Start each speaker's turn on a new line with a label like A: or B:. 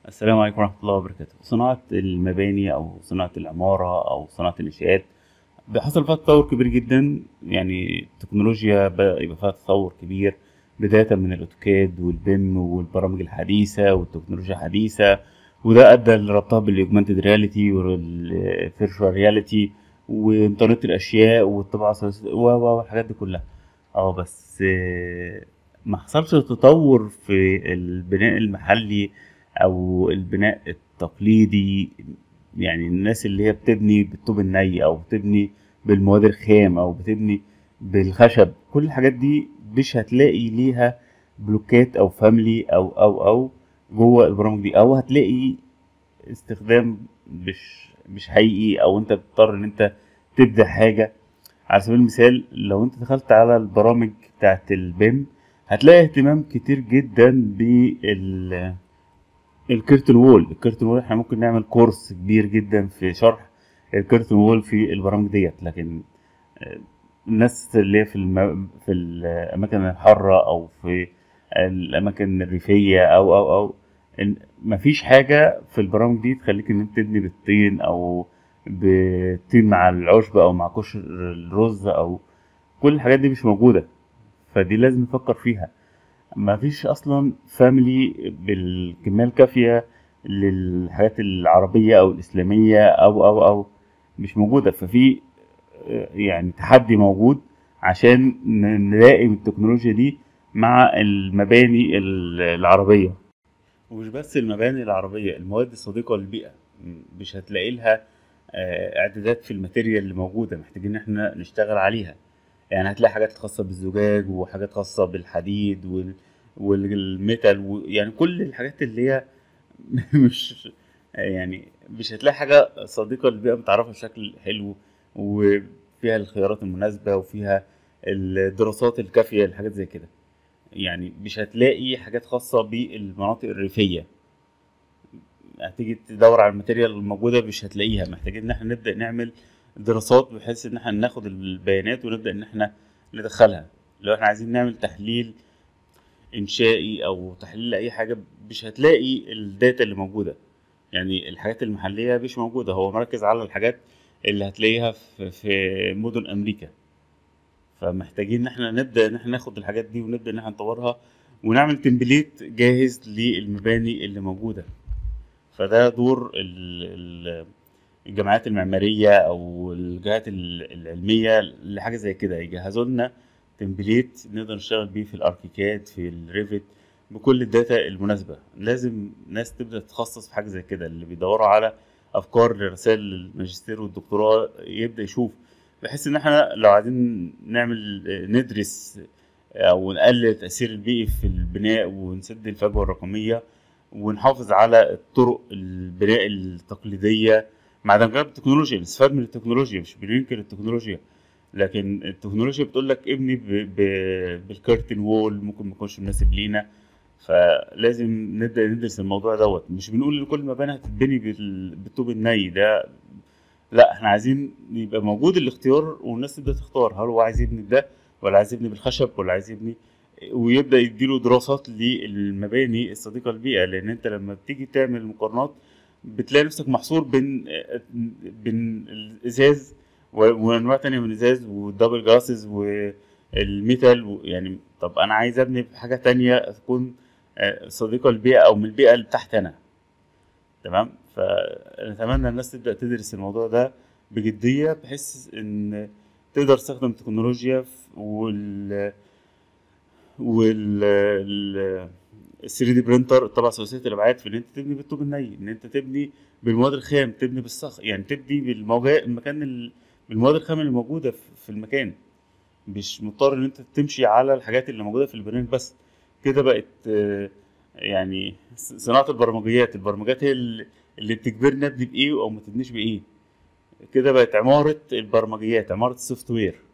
A: السلام عليكم ورحمة الله وبركاته صناعة المباني أو صناعة العمارة أو صناعة الإنشاءات بيحصل فيها تطور كبير جدا يعني التكنولوجيا بدأ يبقى فيها تطور كبير بداية من الأوتوكاد والبيم والبرامج الحديثة والتكنولوجيا الحديثة وده أدى لربطها بالأوجمانتد رياليتي والفيرشوال رياليتي وإنترنت الأشياء والطباعة الثلاثية و- و- والحاجات دي كلها اه بس آه، ما حصلش تطور في البناء المحلي او البناء التقليدي يعني الناس اللي هي بتبني بالطوب الني او بتبني بالمواد الخام او بتبني بالخشب كل الحاجات دي مش هتلاقي ليها بلوكات او فاملي او او او جوه البرامج دي او هتلاقي استخدام مش مش حقيقي او انت بتضطر ان انت تبدا حاجه على سبيل المثال لو انت دخلت على البرامج بتاعت البيم هتلاقي اهتمام كتير جدا بال الكيرتون وول الكيرتون وول احنا ممكن نعمل كورس كبير جدا في شرح الكيرتون وول في البرامج ديت لكن آه، الناس اللي هي في الم... في الاماكن الحاره او في الاماكن الريفيه او او او إن مفيش حاجه في البرامج دي تخليك ان انت تبني بالطين او بالطين مع العشب او مع كشر الرز او كل الحاجات دي مش موجوده فدي لازم نفكر فيها ما فيش اصلا فاميلي بالكميه الكافيه للحاجات العربيه او الاسلاميه او او او مش موجوده ففي آه، يعني تحدي موجود عشان ن- نلاقي التكنولوجيا دي مع المباني ال- العربيه ومش بس المباني العربيه المواد الصديقه للبيئه م- مش هتلاقي لها آه، اعدادات في الماتيريال اللي موجوده محتاجين ان احنا نشتغل عليها يعني هتلاقي حاجات خاصة بالزجاج وحاجات خاصة بالحديد وال... والميتال و... يعني كل الحاجات اللي هي مش يعني مش هتلاقي حاجة صديقة للبيئة متعرفة بشكل حلو وفيها الخيارات المناسبة وفيها الدراسات الكافية لحاجات زي كده يعني مش هتلاقي حاجات خاصة بالمناطق الريفية هتيجي تدور على الماتيريال الموجودة مش هتلاقيها محتاجين ان احنا نبدأ نعمل دراسات بحيث ان احنا ناخد البيانات ونبدأ ان احنا ندخلها لو احنا عايزين نعمل تحليل انشائي او تحليل اي حاجة مش هتلاقي الداتا اللي موجودة يعني الحاجات المحلية مش موجودة هو مركز على الحاجات اللي هتلاقيها في, في مدن امريكا فمحتاجين ان احنا نبدأ ان احنا ناخد الحاجات دي ونبدأ ان احنا نطورها ونعمل تمبليت جاهز للمباني اللي موجودة فده دور ال ال الجامعات المعمارية أو الجهات ال- العلمية لحاجة زي كده يجهزوا لنا تمبليت نقدر نشتغل بيه في الأركيكاد في الريفت بكل الداتا المناسبة لازم ناس تبدأ تتخصص في حاجة زي كده اللي بيدوروا على أفكار لرسائل الماجستير والدكتوراه يبدأ يشوف بحيث إن احنا لو عايزين نعمل ندرس أو نقلل التأثير البيئي في البناء ونسد الفجوة الرقمية ونحافظ على الطرق البناء التقليدية مع دمجها بالتكنولوجيا نستفاد من التكنولوجيا مش بننكر التكنولوجيا لكن التكنولوجيا بتقول لك ابني ب... ب... بالكارتن وول ممكن ما يكونش مناسب لينا فلازم نبدا ندرس الموضوع دوت مش بنقول ان كل مباني هتتبني بال... بالطوب الني ده لا احنا عايزين يبقى موجود الاختيار والناس تبدا تختار هل هو عايز يبني ده ولا عايز يبني بالخشب ولا عايز يبني ويبدا يديله دراسات للمباني الصديقه للبيئه لان انت لما بتيجي تعمل مقارنات بتلاقي نفسك محصور بين بين الازاز و- وانواع تانية من الازاز والدبل جلاسز والميتال و- يعني طب انا عايز ابني بحاجه تانية تكون آه، صديقه للبيئه او من البيئه اللي تحت انا تمام فنتمنى الناس تبدا تدرس الموضوع ده بجديه بحيث ان تقدر تستخدم التكنولوجيا في- وال وال ال 3 دي برينتر الطبعه ثلاثيه الابعاد في ان انت تبني بالطوب الني ان انت تبني بالمواد الخام تبني بالصخر يعني تبني بالموجا المكان ال... بالمواد الخام اللي موجوده في في المكان مش مضطر ان انت تمشي على الحاجات اللي موجوده في البرنامج بس كده بقت آه، يعني ص- صناعه البرمجيات البرمجيات هي اللي اللي بتجبرني ابني بايه او ما تبنيش بايه كده بقت عماره البرمجيات عماره السوفت وير